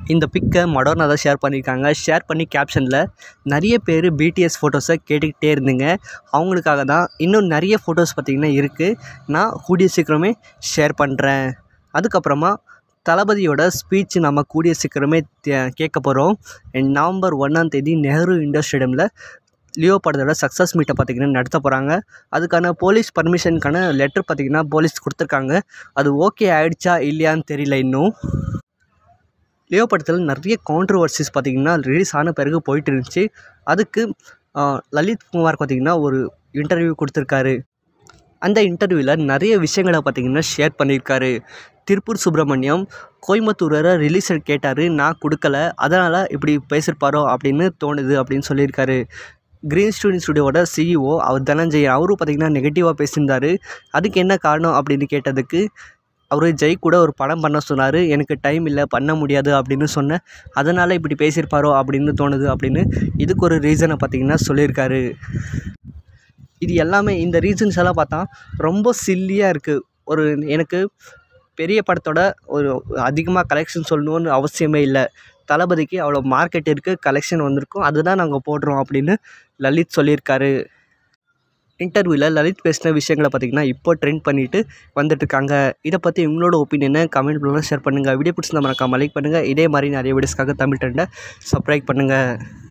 இந்த பிக்கை மடோனா தான் ஷேர் பண்ணியிருக்காங்க ஷேர் பண்ணி கேப்ஷனில் நிறைய பேர் பிடிஎஸ் ஃபோட்டோஸை கேட்டுக்கிட்டே இருந்தீங்க அவங்களுக்காக தான் இன்னும் நிறைய ஃபோட்டோஸ் பார்த்திங்கன்னா இருக்குது நான் கூடிய சீக்கிரமே ஷேர் பண்ணுறேன் அதுக்கப்புறமா தளபதியோட ஸ்பீச் நம்ம கூடிய சீக்கிரமே தே- கேட்க போகிறோம் நவம்பர் ஒன்றாம் தேதி நெஹ்ரு இண்டோர் ஸ்டேடியமில் லியோ படத்தோட சக்ஸஸ் மீட்டை பார்த்திங்கன்னா நடத்த போகிறாங்க அதுக்கான போலீஸ் பர்மிஷனுக்கான லெட்டர் பார்த்திங்கன்னா போலீஸ் கொடுத்துருக்காங்க அது ஓகே ஆயிடுச்சா இல்லையான்னு தெரியல இன்னும் லியோ படத்தில் நிறைய கான்ட்ரவர்சிஸ் பார்த்திங்கன்னா ரிலீஸ் ஆன பிறகு போயிட்டு இருந்துச்சு அதுக்கு ஆ, லலித் குமார் பார்த்திங்கன்னா ஒரு இன்டர்வியூ கொடுத்துருக்காரு அந்த இன்டர்வியூவில் நிறைய விஷயங்களை பார்த்திங்கன்னா ஷேர் பண்ணியிருக்காரு திருப்பூர் சுப்பிரமணியம் கோயம்புத்தூரை ரிலீஸ் கேட்டார் நான் கொடுக்கல அதனால் இப்படி பேசியிருப்பாரோ அப்படின்னு தோணுது அப்படின்னு சொல்லியிருக்காரு க்ரீன் ஸ்டூடியோ ஸ்டுடியோவோட சிஇஓ அவர் தனஞ்சயன் அவரும் பார்த்திங்கன்னா நெகட்டிவாக பேசியிருந்தார் அதுக்கு என்ன காரணம் அப்படின்னு கேட்டதுக்கு அவர் ஜெய் கூட ஒரு படம் பண்ண சொன்னார் எனக்கு டைம் இல்லை பண்ண முடியாது அப்படின்னு சொன்னேன் அதனால் இப்படி பேசியிருப்பாரோ அப்படின்னு தோணுது அப்படின்னு இதுக்கு ஒரு ரீசனை பார்த்திங்கன்னா சொல்லியிருக்காரு இது எல்லாமே இந்த ரீசன்ஸ் எல்லாம் பார்த்தா ரொம்ப சில்லியாக இருக்குது ஒரு எனக்கு பெரிய படத்தோட ஒரு அதிகமாக கலெக்ஷன் சொல்லணும்னு அவசியமே இல்லை தளபதிக்கு அவ்வளோ மார்க்கெட் இருக்குது கலெக்ஷன் வந்திருக்கும் அதுதான் நாங்கள் போடுறோம் அப்படின்னு லலித் சொல்லியிருக்காரு இன்டர்வியூவில் லலித் பேசின விஷயங்களை பார்த்திங்கன்னா இப்போ ட்ரெண்ட் பண்ணிட்டு வந்துட்டுருக்காங்க இதை பற்றி உங்களோட ஒப்பீனியனை கமெண்ட் பண்ணுங்கள் ஷேர் பண்ணுங்கள் வீடியோ பிடிச்சிருந்தா மறக்காம லைக் பண்ணுங்கள் இதே மாதிரி நிறைய வீடியோஸ்க்காக தமிழ் ட்ரெண்டை சப்ஸ்கிரைப் பண்ணுங்கள்